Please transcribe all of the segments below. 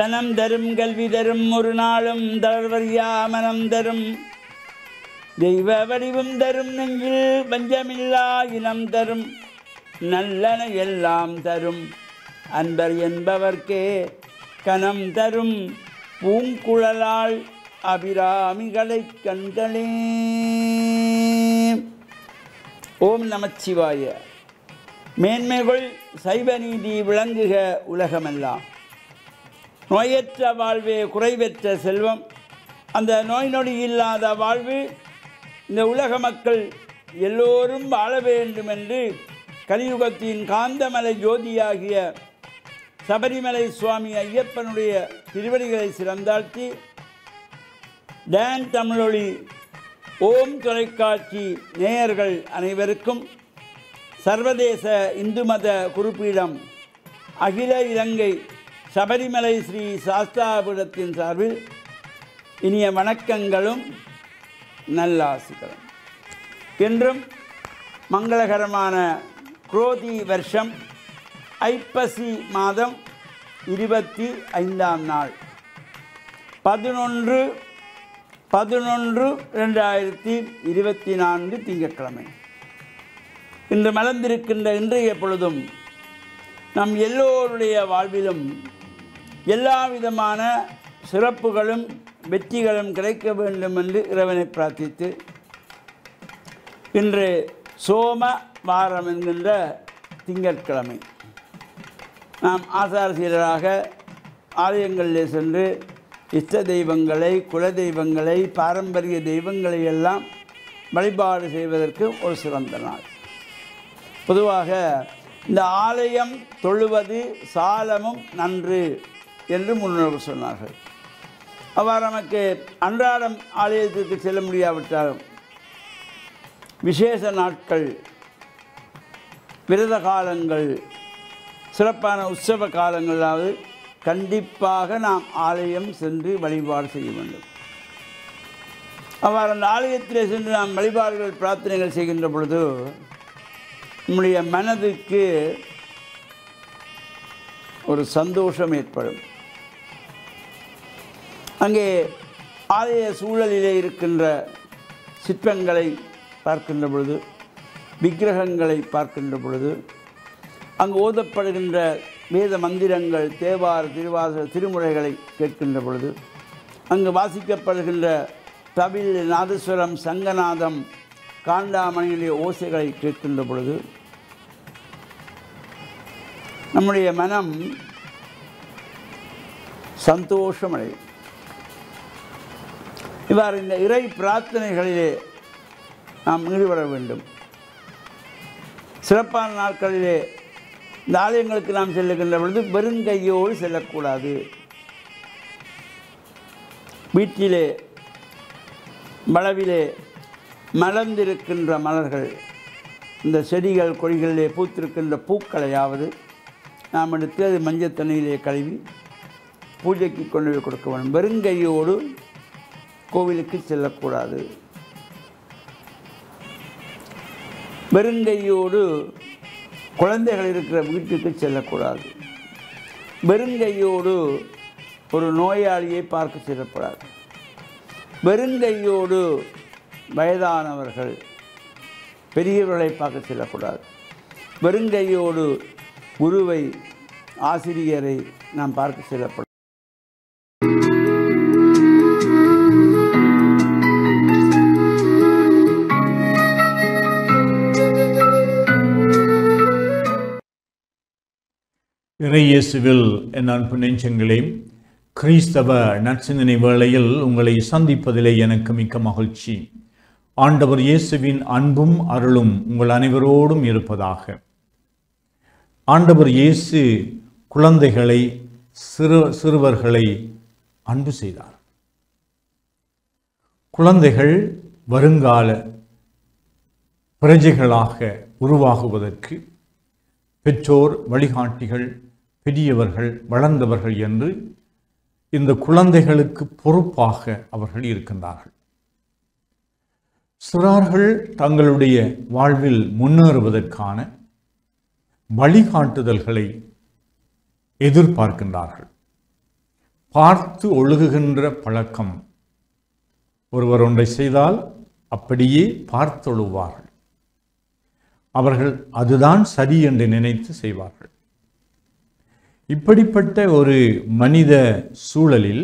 தனம் தரும் கல்வி தரும் ஒரு நாளும் தளர்வறியா மனம் தரும் தெய்வ வடிவம் தரும் நெஞ்சில் பஞ்சமில்லா இனம் தரும் நல்லன எல்லாம் தரும் அன்பர் என்பவர்க்கே கனம் தரும் பூங்குழலாள் அபிராமிகளைக் கண்களே ஓம் நமச்சிவாய மேன்மைகள் சைவ நீதி விளங்குக உலகமெல்லாம் நோயற்ற வாழ்வே குறைவற்ற செல்வம் அந்த நோய் நொடி இல்லாத வாழ்வு இந்த உலக மக்கள் எல்லோரும் வாழ வேண்டும் என்று கலியுகத்தின் காந்தமலை ஜோதியாகிய சபரிமலை சுவாமி ஐயப்பனுடைய திருவடிகளை சிறந்தாழ்த்தி டான் தமிழொலி ஓம் தொலைக்காட்சி நேயர்கள் அனைவருக்கும் சர்வதேச இந்து மத குறிப்பீடம் அகில இலங்கை சபரிமலை ஸ்ரீ சாஸ்தாபுரத்தின் சார்பில் இனிய வணக்கங்களும் நல்லாசிகளும் என்றும் மங்களகரமான குரோதி வருஷம் ஐப்பசி மாதம் இருபத்தி ஐந்தாம் நாள் பதினொன்று பதினொன்று ரெண்டாயிரத்தி இருபத்தி நான்கு திங்கட்கிழமை இன்று மலர்ந்திருக்கின்ற இன்றைய பொழுதும் நம் எல்லோருடைய வாழ்விலும் எல்லா விதமான சிறப்புகளும் வெற்றிகளும் கிடைக்க வேண்டும் என்று இறைவனை பிரார்த்தித்து இன்று சோம வாரம் என்கின்ற திங்கட்கிழமை நாம் ஆசாரசீலராக ஆலயங்களிலே சென்று இஷ்ட தெய்வங்களை குல தெய்வங்களை பாரம்பரிய தெய்வங்களை எல்லாம் வழிபாடு செய்வதற்கு ஒரு சிறந்த நாள் பொதுவாக இந்த ஆலயம் தொழுவது சாலமும் நன்று என்று முன்னோர்கள் சொன்னார்கள் அவ்வாறு நமக்கு அன்றாடம் ஆலயத்திற்கு செல்ல முடியாவிட்டாலும் விசேஷ நாட்கள் விரத காலங்கள் சிறப்பான உற்சவ காலங்களாவது கண்டிப்பாக நாம் ஆலயம் சென்று வழிபாடு செய்ய வேண்டும் அவ்வாறு அந்த ஆலயத்திலே சென்று நாம் வழிபாடுகள் பிரார்த்தனைகள் செய்கின்ற பொழுது நம்முடைய மனதுக்கு ஒரு சந்தோஷம் ஏற்படும் அங்கே ஆலய சூழலிலே இருக்கின்ற சிற்பங்களை பார்க்கின்ற பொழுது விக்கிரகங்களை பார்க்கின்ற பொழுது அங்கு ஓதப்படுகின்ற வேத மந்திரங்கள் தேவார திருவாச திருமுறைகளை கேட்கின்ற பொழுது அங்கு வாசிக்கப்படுகின்ற தவில் நாதஸ்வரம் சங்கநாதம் காண்டாமணியிலே ஓசைகளை கேட்கின்ற பொழுது நம்முடைய மனம் சந்தோஷமடையும் இவ்வாறு இந்த இறை பிரார்த்தனைகளிலே நாம் ஈடுபட வேண்டும் சிறப்பான நாட்களிலே இந்த ஆலயங்களுக்கு நாம் செல்லுகின்ற பொழுது வெறுங்கையோடு செல்லக்கூடாது வீட்டிலே மளவிலே மலர்ந்திருக்கின்ற மலர்கள் இந்த செடிகள் கொடிகளிலே பூத்திருக்கின்ற பூக்களையாவது நாம் எடுத்து அது மஞ்சள் தண்ணியிலே கழுவி பூஜைக்கு கொண்டு போய் கொடுக்க வேண்டும் வெறுங்கையோடு கோவிலுக்கு செல்லக்கூடாது வெறுங்கையோடு குழந்தைகள் இருக்கிற வீட்டுக்கு செல்லக்கூடாது வெறுங்கையோடு ஒரு நோயாளியை பார்க்க செல்லக்கூடாது வெறுங்கையோடு வயதானவர்கள் பெரியவர்களை பார்க்க செல்லக்கூடாது வெறுங்கையோடு குருவை ஆசிரியரை நாம் பார்க்க செல்லப்படும் இறையேசுவில் என் அன்பு நெஞ்சங்களே கிறிஸ்தவ நற்சிந்தனை வேளையில் உங்களை சந்திப்பதிலே எனக்கு மிக்க மகிழ்ச்சி ஆண்டவர் இயேசுவின் அன்பும் அருளும் உங்கள் அனைவரோடும் இருப்பதாக ஆண்டவர் இயேசு குழந்தைகளை சிறு சிறுவர்களை அன்பு செய்தார் குழந்தைகள் வருங்கால பிரஜைகளாக உருவாகுவதற்கு பெற்றோர் வழிகாட்டிகள் பெரியவர்கள் வளர்ந்தவர்கள் என்று இந்த குழந்தைகளுக்கு பொறுப்பாக அவர்கள் இருக்கின்றார்கள் சிறார்கள் தங்களுடைய வாழ்வில் முன்னேறுவதற்கான வழிகாட்டுதல்களை எதிர்பார்க்கின்றார்கள் பார்த்து ஒழுகுகின்ற பழக்கம் ஒருவர் ஒன்றை செய்தால் அப்படியே பார்த்தொழுவார்கள் அவர்கள் அதுதான் சரி என்று நினைத்து செய்வார்கள் இப்படிப்பட்ட ஒரு மனித சூழலில்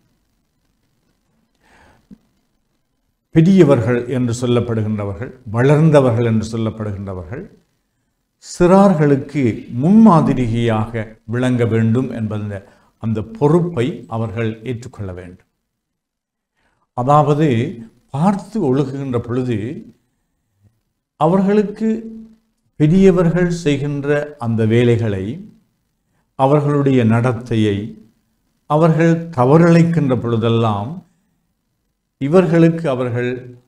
பெரியவர்கள் என்று சொல்லப்படுகின்றவர்கள் வளர்ந்தவர்கள் என்று சொல்லப்படுகின்றவர்கள் சிறார்களுக்கு முன்மாதிரியாக விளங்க வேண்டும் என்பந்த அந்த பொறுப்பை அவர்கள் ஏற்றுக்கொள்ள வேண்டும் அதாவது பார்த்து ஒழுகுகின்ற பொழுது அவர்களுக்கு பெரியவர்கள் செய்கின்ற அந்த வேலைகளை அவர்களுடைய நடத்தையை அவர்கள் தவறிழைக்கின்ற பொழுதெல்லாம் இவர்களுக்கு அவர்கள்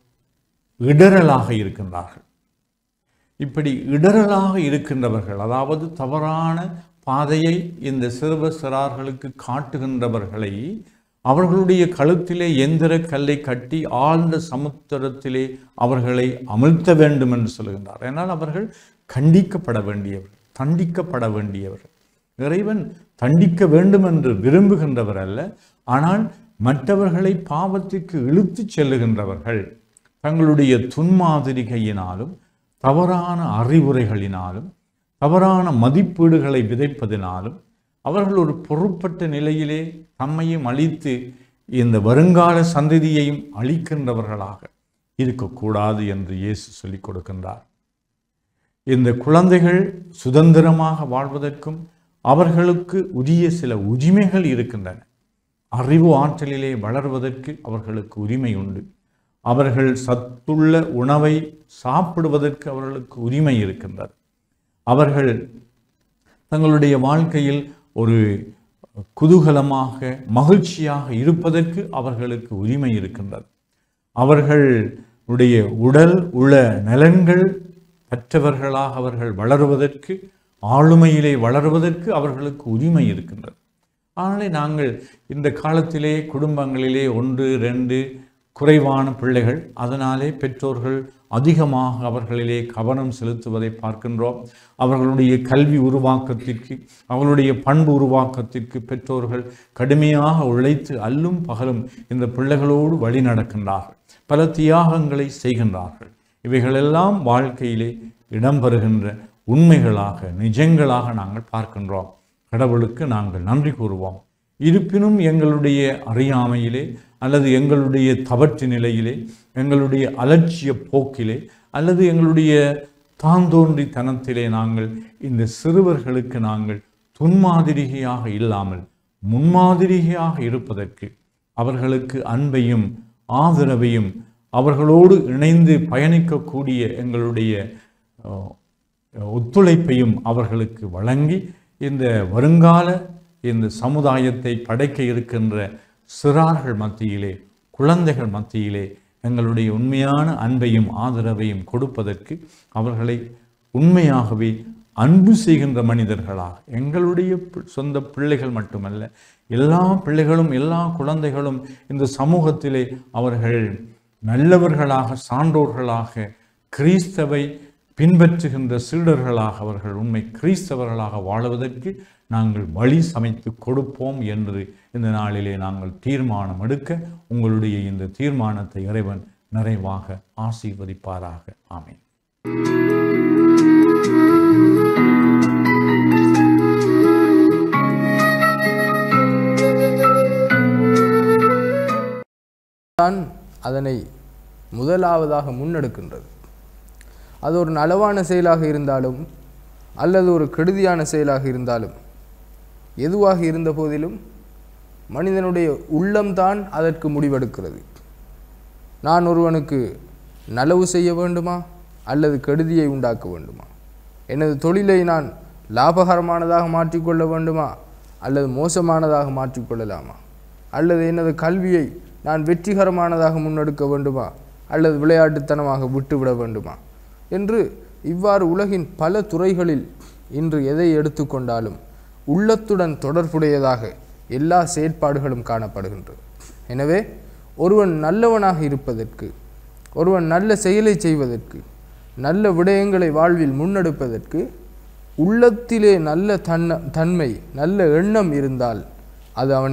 இடரலாக இருக்கின்றார்கள் இப்படி இடரலாக இருக்கின்றவர்கள் அதாவது தவறான பாதையை இந்த சிறுவ சிறார்களுக்கு காட்டுகின்றவர்களை அவர்களுடைய கழுத்திலே எந்திர கல்லை கட்டி ஆழ்ந்த சமுத்திரத்திலே அவர்களை அமிழ்த்த வேண்டும் என்று சொல்கின்றார் ஏனால் அவர்கள் கண்டிக்கப்பட வேண்டியவர்கள் தண்டிக்கப்பட வேண்டியவர்கள் இறைவன் தண்டிக்க வேண்டும் என்று விரும்புகின்றவர் அல்ல ஆனால் மற்றவர்களை பாவத்திற்கு இழுத்துச் செல்லுகின்றவர்கள் தங்களுடைய துன்மாதிரிகையினாலும் தவறான அறிவுரைகளினாலும் தவறான மதிப்பீடுகளை விதைப்பதினாலும் அவர்கள் ஒரு பொறுப்பட்ட நிலையிலே தம்மையும் அழித்து இந்த வருங்கால சந்ததியையும் அழிக்கின்றவர்களாக இருக்கக்கூடாது என்று இயேசு சொல்லிக் கொடுக்கின்றார் இந்த குழந்தைகள் சுதந்திரமாக வாழ்வதற்கும் அவர்களுக்கு உரிய சில உரிமைகள் இருக்கின்றன அறிவு ஆற்றலிலே வளர்வதற்கு அவர்களுக்கு உரிமை உண்டு அவர்கள் சத்துள்ள உணவை சாப்பிடுவதற்கு அவர்களுக்கு உரிமை இருக்கின்றது அவர்கள் தங்களுடைய வாழ்க்கையில் ஒரு குதூகலமாக மகிழ்ச்சியாக இருப்பதற்கு அவர்களுக்கு உரிமை இருக்கின்றது அவர்களுடைய உடல் உள்ள நலன்கள் பெற்றவர்களாக அவர்கள் வளருவதற்கு ஆளுமையிலே வளருவதற்கு அவர்களுக்கு உரிமை இருக்கின்றது ஆனாலே நாங்கள் இந்த காலத்திலே குடும்பங்களிலே ஒன்று ரெண்டு குறைவான பிள்ளைகள் அதனாலே பெற்றோர்கள் அதிகமாக அவர்களிலே கவனம் செலுத்துவதை பார்க்கின்றோம் அவர்களுடைய கல்வி உருவாக்கத்திற்கு அவர்களுடைய பண்பு உருவாக்கத்திற்கு பெற்றோர்கள் கடுமையாக உழைத்து அல்லும் பகலும் இந்த பிள்ளைகளோடு வழி நடக்கின்றார்கள் பல தியாகங்களை செய்கின்றார்கள் இவைகளெல்லாம் வாழ்க்கையிலே இடம்பெறுகின்ற உண்மைகளாக நிஜங்களாக நாங்கள் பார்க்கின்றோம் கடவுளுக்கு நாங்கள் நன்றி கூறுவோம் இருப்பினும் எங்களுடைய அறியாமையிலே அல்லது எங்களுடைய தவற்று நிலையிலே எங்களுடைய அலட்சிய போக்கிலே அல்லது எங்களுடைய தாந்தோன்றித்தனத்திலே நாங்கள் இந்த சிறுவர்களுக்கு நாங்கள் துன்மாதிரிகையாக இல்லாமல் முன்மாதிரிகையாக இருப்பதற்கு அவர்களுக்கு அன்பையும் ஆதரவையும் அவர்களோடு இணைந்து பயணிக்கக்கூடிய எங்களுடைய அஹ், ஒத்துழைப்பையும் அவர்களுக்கு வழங்கி இந்த வருங்கால இந்த சமுதாயத்தை படைக்க இருக்கின்ற சிறார்கள் மத்தியிலே குழந்தைகள் மத்தியிலே எங்களுடைய உண்மையான அன்பையும் ஆதரவையும் கொடுப்பதற்கு அவர்களை உண்மையாகவே அன்பு செய்கின்ற மனிதர்களாக எங்களுடைய பி- சொந்த பிள்ளைகள் மட்டுமல்ல எல்லா பிள்ளைகளும் எல்லா குழந்தைகளும் இந்த சமூகத்திலே அவர்கள் நல்லவர்களாக சான்றோர்களாக கிறிஸ்தவை பின்பற்றுகின்ற சீடர்களாக அவர்கள் உண்மை கிறிஸ்தவர்களாக வாழுவதற்கு நாங்கள் வழி சமைத்து கொடுப்போம் என்று இந்த நாளிலே நாங்கள் தீர்மானம் எடுக்க உங்களுடைய இந்த தீர்மானத்தை இறைவன் நிறைவாக ஆசீர்வதிப்பாராக ஆமென் தான் அதனை முதலாவதாக முன்னெடுக்கின்றது அது ஒரு நலவான செயலாக இருந்தாலும் அல்லது ஒரு கெடுதியான செயலாக இருந்தாலும் எதுவாக இருந்த போதிலும் மனிதனுடைய உள்ளம்தான் அதற்கு முடிவெடுக்கிறது நான் ஒருவனுக்கு நலவு செய்ய வேண்டுமா அல்லது கெடுதியை உண்டாக்க வேண்டுமா எனது தொழிலை நான் லாபகரமானதாக மாற்றிக்கொள்ள வேண்டுமா அல்லது மோசமானதாக மாற்றிக்கொள்ளலாமா அல்லது எனது கல்வியை நான் வெற்றிகரமானதாக முன்னெடுக்க வேண்டுமா அல்லது விளையாட்டுத்தனமாக விட்டுவிட வேண்டுமா என்று இவ்வாறு உலகின் பல துறைகளில் இன்று எதை எடுத்துக்கொண்டாலும் உள்ளத்துடன் தொடர்புடையதாக எல்லா செயற்பாடுகளும் காணப்படுகின்றது எனவே ஒருவன் நல்லவனாக இருப்பதற்கு ஒருவன் நல்ல செயலை செய்வதற்கு நல்ல விடயங்களை வாழ்வில் முன்னெடுப்பதற்கு உள்ளத்திலே நல்ல தன்ன தன்மை நல்ல எண்ணம் இருந்தால் அது அவனை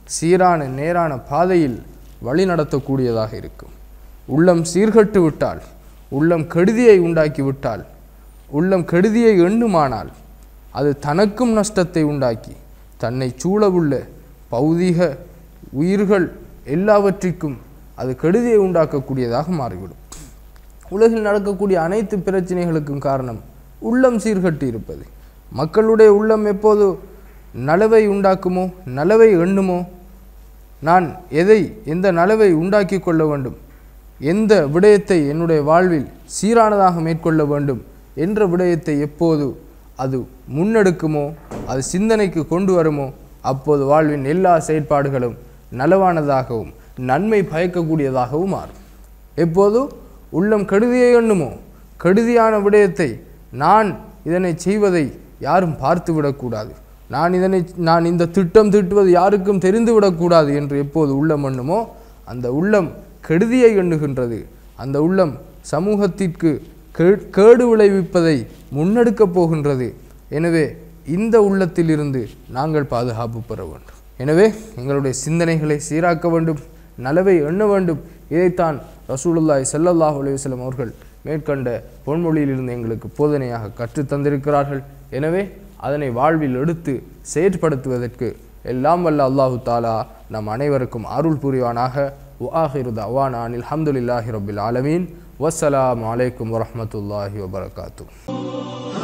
சீரான நேரான பாதையில் வழி நடத்தக்கூடியதாக இருக்கும் உள்ளம் சீர்கட்டு விட்டால் உள்ளம் கெடுதியை உண்டாக்கி விட்டால் உள்ளம் கெடுதியை எண்ணுமானால் அது தனக்கும் நஷ்டத்தை உண்டாக்கி தன்னை சூழவுள்ள பௌதீக உயிர்கள் எல்லாவற்றிற்கும் அது கெடுதியை உண்டாக்கக்கூடியதாக மாறிவிடும் உலகில் நடக்கக்கூடிய அனைத்து பிரச்சனைகளுக்கும் காரணம் உள்ளம் சீர்கட்டி இருப்பது மக்களுடைய உள்ளம் எப்போது நலவை உண்டாக்குமோ நலவை எண்ணுமோ நான் எதை எந்த நலவை உண்டாக்கி கொள்ள வேண்டும் எந்த விடயத்தை என்னுடைய வாழ்வில் சீரானதாக மேற்கொள்ள வேண்டும் என்ற விடயத்தை எப்போது அது முன்னெடுக்குமோ அது சிந்தனைக்கு கொண்டு வருமோ அப்போது வாழ்வின் எல்லா செயற்பாடுகளும் நலவானதாகவும் நன்மை பயக்கக்கூடியதாகவும் மாறும் எப்போது உள்ளம் கெடுதியை எண்ணுமோ கெடுதியான விடயத்தை நான் இதனை செய்வதை யாரும் பார்த்து விடக்கூடாது நான் இதனை நான் இந்த திட்டம் தீட்டுவது யாருக்கும் தெரிந்து விடக்கூடாது என்று எப்போது உள்ளம் எண்ணுமோ அந்த உள்ளம் கெடுதியை எண்ணுகின்றது அந்த உள்ளம் சமூகத்திற்கு கே- கேடு விளைவிப்பதை முன்னெடுக்கப் போகின்றது எனவே இந்த உள்ளத்திலிருந்து நாங்கள் பாதுகாப்பு பெற வேண்டும் எனவே எங்களுடைய சிந்தனைகளை சீராக்க வேண்டும் நலவை எண்ண வேண்டும் இதைத்தான் ரசூலுல்லாஹி ஸல்லல்லாஹு அலைஹி வஸல்லம் அவர்கள் மேற்கண்ட பொன்மொழியிலிருந்து எங்களுக்கு போதனையாக கற்றுத் தந்திருக்கிறார்கள் எனவே அதனை வாழ்வில் எடுத்து செயற்படுத்துவதற்கு எல்லாம் வல்ல அல்லாஹு தாலா நம் அனைவருக்கும் அருள் புரிவானாக وآخر دعوانا أن الحمد لله رب العالمين والسلام عليكم ورحمة الله وبركاته